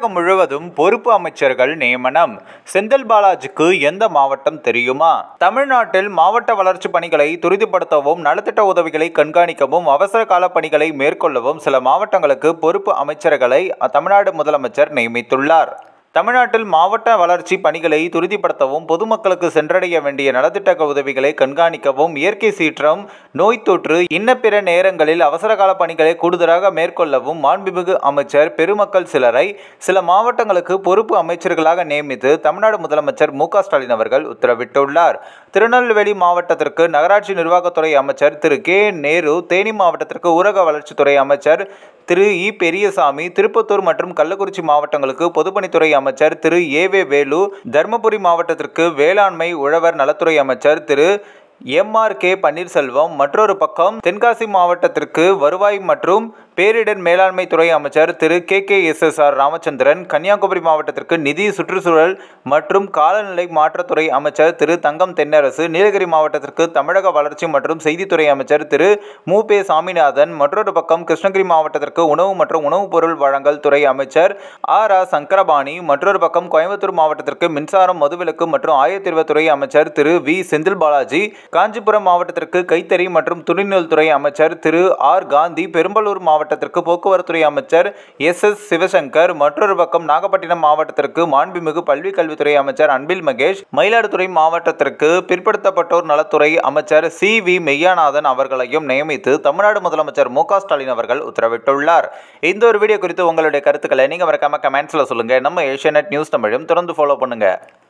தமிழகம் முழுவதும் பொறுப்பு அமைச்சர்கள் நியமனம் செந்தில் பாலாஜிக்கு எந்த மாவட்டம் தெரியுமா தமிழ்நாட்டில் மாவட்ட வளர்ச்சி பணிகளை துரிதப்படுத்தவும் நலத்திட்ட உதவிகளை கண்காணிக்கவும் அவசர கால பணிகளை மேற்கொள்ளவும் சில மாவட்டங்களுக்கு பொறுப்பு அமைச்சர்களை தமிழ்நாடு முதலமைச்சர் நியமித்துள்ளார் தமிழ்நாட்டில் மாவட்ட வளர்ச்சி பணிகளை துரிதப்படுத்தவும் பொதுமக்களுக்கு சென்றடைய வேண்டிய நலத்திட்ட உதவிகளை கண்காணிக்கவும் இயற்கை சீற்றம் நோய் தொற்று இன்ன பிற நேரங்களில் அவசரகால பணிகளை கூடுதலாக மேற்கொள்ளவும் மாண்புமிகு அமைச்சர் பெருமக்கள் சிலரை சில மாவட்டங்களுக்கு பொறுப்பு அமைச்சர்களாக நியமித்து தமிழ்நாடு முதலமைச்சர் மு க ஸ்டாலின் அவர்கள் உத்தரவிட்டுள்ளார் திருநெல்வேலி மாவட்டத்திற்கு நகராட்சி நிர்வாகத்துறை அமைச்சர் திரு கே நேரு தேனி மாவட்டத்திற்கு ஊரக வளர்ச்சித்துறை அமைச்சர் திரு இ பெரியசாமி திருப்பத்தூர் மற்றும் கள்ளக்குறிச்சி மாவட்டங்களுக்கு பொதுப்பணித்துறை அமைச்சர் திரு ஏ வே வேலு தருமபுரி மாவட்டத்திற்கு வேளாண்மை உழவர் நலத்துறை அமைச்சர் திரு எம் ஆர் கே பன்னீர்செல்வம் மற்றொரு பக்கம் தென்காசி மாவட்டத்திற்கு வருவாய் மற்றும் பேரிடர் மேலாண்மை துறை அமைச்சர் திரு K K S S R Ramachandran Kanyakumari மாவட்டத்திற்கு நிதி சுற்றுச்சூழல் மற்றும் காலநிலை மாற்றத்துறை அமைச்சர் திரு தங்கம் தென்னரசு நீலகிரி மாவட்டத்திற்கு தமிழக வளர்ச்சி மற்றும் செய்தித்துறை அமைச்சர் திரு மு பே சாமிநாதன் மற்றொரு பக்கம் கிருஷ்ணகிரி மாவட்டத்திற்கு உணவு மற்றும் உணவுப் பொருள் வழங்கல் துறை அமைச்சர் ஆர் ஆ சங்கரபாணி மற்றொரு பக்கம் கோயம்புத்தூர் மாவட்டத்திற்கு மின்சாரம் மதுவிலக்கு மற்றும் ஆயத்தீர்வுத்துறை அமைச்சர் திரு வி செந்தில் பாலாஜி காஞ்சிபுரம் மாவட்டத்திற்கு கைத்தறி மற்றும் துணிநூல் துறை அமைச்சர் திரு ஆர் காந்தி பெரும்பலூர் மாவட்டத்திற்கு போக்குவரத்துறை அமைச்சர் எஸ் எஸ் சிவசங்கர் மற்றொரு பக்கம் நாகப்பட்டினம் மாவட்டத்திற்கு மாண்புமிகு பல்வி கல்வித்துறை அமைச்சர் அன்பில் மகேஷ் மயிலாடுதுறை மாவட்டத்திற்கு பிற்படுத்தப்பட்டோர் நலத்துறை அமைச்சர் சி வி மெய்யாநாதன் அவர்களையும் நியமித்து தமிழ்நாடு முதலமைச்சர் மு க ஸ்டாலின் அவர்கள் உத்தரவிட்டுள்ளார் இந்த ஒரு வீடியோ குறித்து உங்களுடைய கருத்துக்களை நீங்க மறக்காம கமெண்ட்ஸ்ல சொல்லுங்க நம்ம ஏஷியா நியூஸ் தமிழும் தொடர்ந்து ஃபாலோ பண்ணுங்க